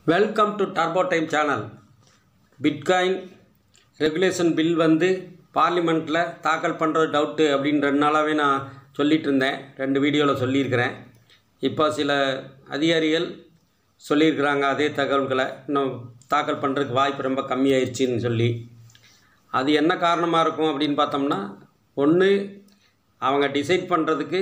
Welcome to turbo time channel bitcoin regulation bill வந்து பார்லிமெண்ட்டில் தாக்கல் பண்ணுறது டவுட்டு அப்படின்னு ரெண்டு நாளாகவே நான் சொல்லிட்டு இருந்தேன் ரெண்டு வீடியோவில் சொல்லியிருக்கிறேன் இப்போ சில அதிகாரிகள் சொல்லியிருக்கிறாங்க அதே தகவல்களை இன்னும் தாக்கல் பண்ணுறதுக்கு வாய்ப்பு ரொம்ப கம்மியாயிருச்சுன்னு சொல்லி அது என்ன காரணமாக இருக்கும் அப்படின்னு பார்த்தோம்னா ஒன்று அவங்க டிசைட் பண்ணுறதுக்கு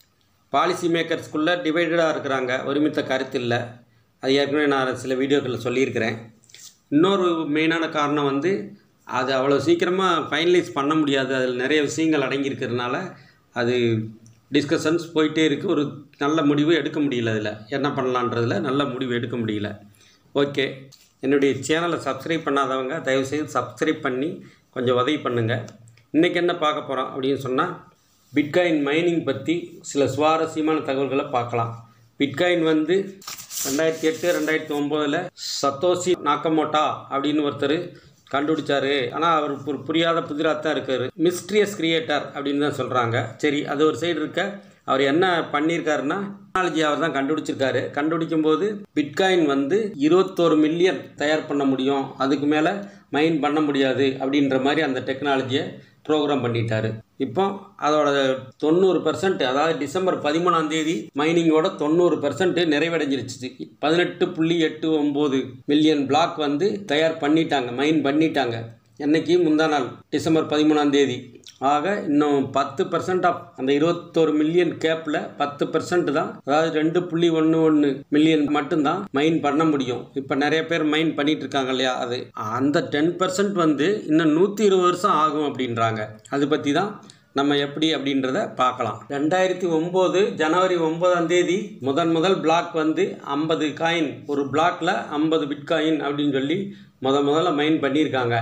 பாலிசி மேக்கர்ஸ்குள்ளே டிவைடடாக இருக்கிறாங்க ஒருமித்த கருத்து இல்லை அது ஏற்கனவே நான் சில வீடியோக்களில் சொல்லியிருக்கிறேன் இன்னொரு மெயினான காரணம் வந்து அது அவ்வளோ சீக்கிரமாக ஃபைனலைஸ் பண்ண முடியாது அதில் நிறைய விஷயங்கள் அடங்கியிருக்கிறதுனால அது டிஸ்கஷன்ஸ் போயிட்டே இருக்குது ஒரு நல்ல முடிவு எடுக்க முடியல அதில் என்ன பண்ணலான்றதில் நல்ல முடிவு எடுக்க முடியல ஓகே என்னுடைய சேனலை சப்ஸ்கிரைப் பண்ணாதவங்க தயவுசெய்து சப்ஸ்கிரைப் பண்ணி கொஞ்சம் உதவி பண்ணுங்கள் இன்றைக்கி என்ன பார்க்க போகிறோம் அப்படின்னு சொன்னால் பிட்காயின் மைனிங் பற்றி சில சுவாரஸ்யமான தகவல்களை பார்க்கலாம் பிட்காயின் வந்து ரெண்டாயிரத்தி எட்டு ரெண்டாயிரத்தி ஒம்போதில் சத்தோஷி நாக்கமோட்டா அப்படின்னு ஒருத்தர் கண்டுபிடிச்சாரு ஆனால் அவர் ஒரு புரியாத புதிராக தான் இருக்கார் மிஸ்ட்ரியஸ் கிரியேட்டர் அப்படின்னு தான் சொல்கிறாங்க சரி அது ஒரு சைடு இருக்க அவர் என்ன பண்ணியிருக்காருன்னா டெக்னாலஜி அவர் தான் கண்டுபிடிச்சிருக்காரு கண்டுபிடிக்கும் போது பிட்காயின் வந்து இருபத்தோரு மில்லியன் தயார் பண்ண முடியும் அதுக்கு மேலே மைன் பண்ண முடியாது அப்படின்ற மாதிரி அந்த டெக்னாலஜியை ப்ரோக்ராம் பண்ணிட்டாரு இப்போ அதோட தொண்ணூறு பெர்சன்ட் அதாவது டிசம்பர் பதிமூணாம் தேதி மைனிங்கோட தொண்ணூறு பெர்சன்ட் நிறைவடைஞ்சிருச்சு பதினெட்டு புள்ளி எட்டு ஒம்பது மில்லியன் பிளாக் வந்து தயார் பண்ணிட்டாங்க மைன் பண்ணிட்டாங்க என்னைக்கு முந்தா நாள் டிசம்பர் பதிமூணாம் தேதி ஆக இன்னும் பத்து பர்சன்ட் ஆஃப் அந்த இருபத்தோரு மில்லியன் கேப்பில் பத்து பர்சன்ட் தான் அதாவது ரெண்டு புள்ளி ஒன்று ஒன்று மில்லியன் மட்டும்தான் மைன் பண்ண முடியும் இப்போ நிறைய பேர் மைன் பண்ணிட்டு இருக்காங்க இல்லையா அது அந்த டென் பர்சன்ட் வந்து இன்னும் நூற்றி இருபது வருஷம் ஆகும் அப்படின்றாங்க அது பற்றி தான் நம்ம எப்படி அப்படின்றத பார்க்கலாம் ரெண்டாயிரத்தி ஒம்பது ஜனவரி ஒன்பதாம் தேதி முதன் முதல் பிளாக் வந்து ஐம்பது காயின் ஒரு பிளாக்ல ஐம்பது பிட்காயின் அப்படின்னு சொல்லி முத முதல்ல மைன் பண்ணியிருக்காங்க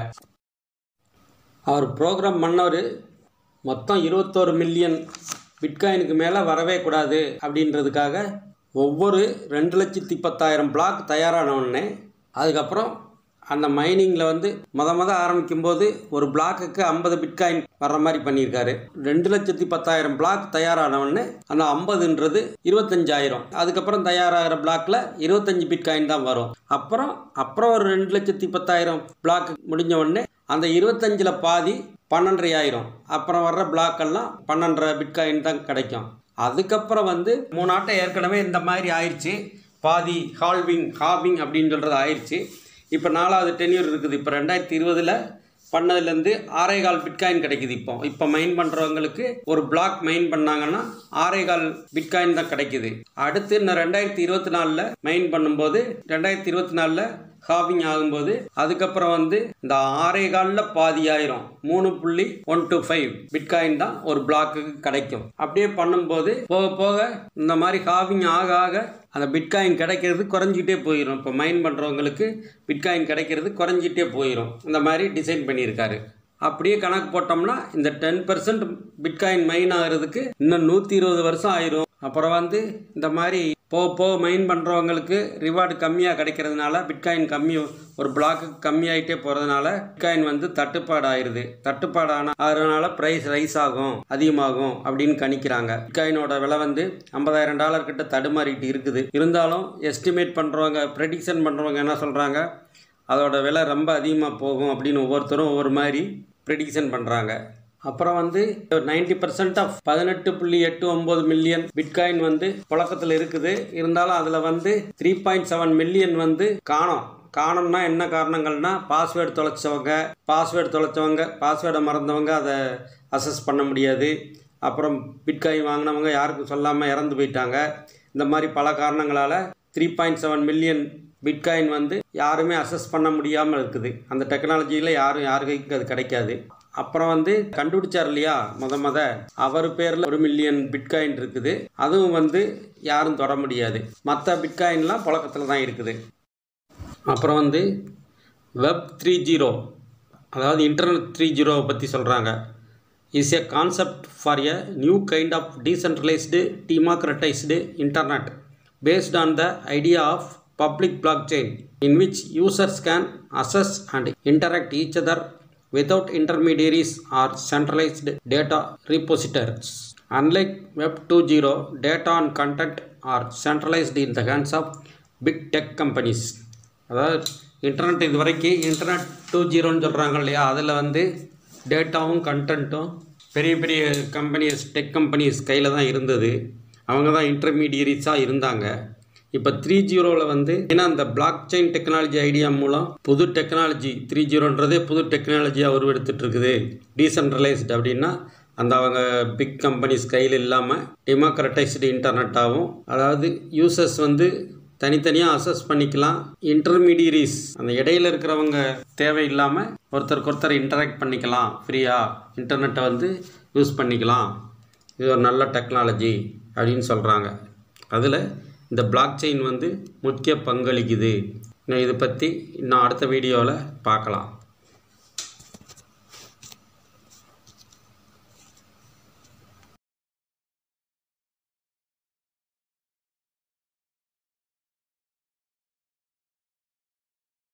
அவர் ப்ரோக்ராம் பண்ணவர் மொத்தம் இருபத்தோரு மில்லியன் பிட்காயினுக்கு மேலே வரவே கூடாது அப்படின்றதுக்காக ஒவ்வொரு ரெண்டு லட்சத்தி பத்தாயிரம் பிளாக் தயாரான உடனே அதுக்கப்புறம் அந்த மைனிங்கில் வந்து மொத மொத ஆரம்பிக்கும் போது ஒரு பிளாக்குக்கு ஐம்பது பிட்காயின் வர்ற மாதிரி பண்ணியிருக்காரு ரெண்டு லட்சத்தி பத்தாயிரம் பிளாக் தயாரான உடனே அந்த ஐம்பதுன்றது இருபத்தஞ்சாயிரம் அதுக்கப்புறம் தயாராகிற பிளாக்ல இருபத்தஞ்சு பிட்காயின் தான் வரும் அப்புறம் அப்புறம் ஒரு ரெண்டு லட்சத்தி பத்தாயிரம் பிளாக் முடிஞ்ச உடனே அந்த இருபத்தஞ்சில் பாதி பன்னெண்டரை ஆயிரம் அப்புறம் வர்ற பிளாக்கெல்லாம் பன்னெண்டரை பிட்காயின் தான் கிடைக்கும் அதுக்கப்புறம் வந்து மூணு ஆட்டை ஏற்கனவே இந்த மாதிரி ஆயிடுச்சு பாதி ஹால்விங் ஹாவிங் அப்படின்னு சொல்கிறது ஆயிடுச்சு இப்போ நாலாவது டென்யூர் இருக்குது இப்போ ரெண்டாயிரத்தி இருபதில் பண்ணதுலேருந்து ஆறே கால் பிட்காயின் கிடைக்குது இப்போ இப்போ மைன் பண்ணுறவங்களுக்கு ஒரு பிளாக் மைன் பண்ணாங்கன்னா ஆறே கால் பிட்காயின் தான் கிடைக்குது அடுத்து இன்னும் ரெண்டாயிரத்தி இருபத்தி நாலில் மைன் பண்ணும்போது ரெண்டாயிரத்தி இருபத்தி நாலில் ஹாவிங் ஆகும்போது அதுக்கப்புறம் வந்து இந்த ஆறே காலில் பாதி ஆயிரம் மூணு புள்ளி ஒன் டு ஃபைவ் பிட்காயின் தான் ஒரு பிளாக்குக்கு கிடைக்கும் அப்படியே பண்ணும்போது போக போக இந்த மாதிரி ஹாவிங் ஆக ஆக அந்த பிட்காயின் கிடைக்கிறது குறைஞ்சிட்டே போயிடும் இப்போ மைன் பண்ணுறவங்களுக்கு பிட்காயின் கிடைக்கிறது குறைஞ்சிட்டே போயிடும் இந்த மாதிரி டிசைன் பண்ணியிருக்காரு அப்படியே கணக்கு போட்டோம்னா இந்த டென் பர்சன்ட் பிட்காயின் மைன் ஆகிறதுக்கு இன்னும் நூற்றி இருபது வருஷம் ஆயிரும் அப்புறம் வந்து இந்த மாதிரி போக போக மைன் பண்ணுறவங்களுக்கு ரிவார்டு கம்மியாக கிடைக்கிறதுனால பிட்காயின் கம்மி ஒரு பிளாக்கு கம்மியாயிட்டே போகிறதுனால பிட்காயின் வந்து தட்டுப்பாடு ஆயிடுது தட்டுப்பாடு ஆன அதனால ப்ரைஸ் ரைஸ் ஆகும் அதிகமாகும் அப்படின்னு கணிக்கிறாங்க பிட்காயினோட விலை வந்து ஐம்பதாயிரம் டாலர் கிட்ட தடுமாறிட்டு இருக்குது இருந்தாலும் எஸ்டிமேட் பண்ணுறவங்க ப்ரெடிக்ஷன் பண்ணுறவங்க என்ன சொல்கிறாங்க அதோட விலை ரொம்ப அதிகமாக போகும் அப்படின்னு ஒவ்வொருத்தரும் ஒவ்வொரு மாதிரி ப்ரெடிக்ஷன் பண்ணுறாங்க அப்புறம் வந்து நைன்டி பர்சன்ட் ஆஃப் பதினெட்டு புள்ளி எட்டு ஒம்பது மில்லியன் பிட்காயின் வந்து புழக்கத்தில் இருக்குது இருந்தாலும் அதில் வந்து த்ரீ பாயிண்ட் செவன் மில்லியன் வந்து காணோம் காணோம்னா என்ன காரணங்கள்னா பாஸ்வேர்டு தொலைச்சவங்க பாஸ்வேர்டு தொலைச்சவங்க பாஸ்வேர்டை மறந்தவங்க அதை அசஸ் பண்ண முடியாது அப்புறம் பிட்காயின் வாங்கினவங்க யாருக்கும் சொல்லாமல் இறந்து போயிட்டாங்க இந்த மாதிரி பல காரணங்களால் three point seven million bitcoin வந்து யாருமே அசஸ் பண்ண முடியாமல் இருக்குது அந்த டெக்னாலஜியில் யாரும் யாருக்கும் அது கிடைக்காது அப்புறம் வந்து கண்டுபிடிச்சார் இல்லையா முத முத அவர் பேரில் ஒரு மில்லியன் பிட்காயின் இருக்குது அதுவும் வந்து யாரும் தொட முடியாது மற்ற பிட்காயின்லாம் புழக்கத்தில் தான் இருக்குது அப்புறம் வந்து வெப் த்ரீ ஜீரோ அதாவது இன்டர்நெட் த்ரீ ஜீரோவை பற்றி சொல்கிறாங்க is a concept for a new kind of decentralised democratised internet based on the idea of public blockchain in which users can access and interact each other without intermediaries or centralized data repositories. Unlike Web 2.0, data and content are centralized in the hands of big tech companies. அதாவது internet இது வரைக்கும் internet two ஜீரோன்னு சொல்கிறாங்க இல்லையா அதில் வந்து டேட்டாவும் கண்டென்ட்டும் பெரிய பெரிய கம்பெனிஸ் டெக் கம்பெனிஸ் கையில் தான் இருந்தது அவங்க தான் இன்டர்மீடியரிஸாக இருந்தாங்க இப்போ த்ரீ ஜீரோவில் வந்து ஏன்னா அந்த பிளாக் செயின் டெக்னாலஜி ஐடியா மூலம் புது டெக்னாலஜி த்ரீ ஜீரோன்றதே புது டெக்னாலஜியாக உருவெடுத்துட்டு இருக்குது டீசென்ட்ரலைஸ்டு அப்படின்னா அந்த அவங்க பிக் கம்பெனிஸ் கையில் இல்லாமல் டெமோக்ரட்டைஸ்டு இன்டர்நெட்டாகவும் அதாவது யூசர்ஸ் வந்து தனித்தனியாக அசஸ் பண்ணிக்கலாம் இன்டர்மீடியரிஸ் அந்த இடையில இருக்கிறவங்க தேவையில்லாமல் ஒருத்தருக்கு ஒருத்தர் இன்டராக்ட் பண்ணிக்கலாம் ஃப்ரீயாக இன்டர்நெட்டை வந்து யூஸ் பண்ணிக்கலாம் இது ஒரு நல்ல டெக்னாலஜி அப்படின்னு சொல்கிறாங்க அதில் இந்த பிளாக் செயின் வந்து முக்கிய பங்களிக்குது இன்னும் இதை பற்றி இன்னும் அடுத்த வீடியோவில் பார்க்கலாம்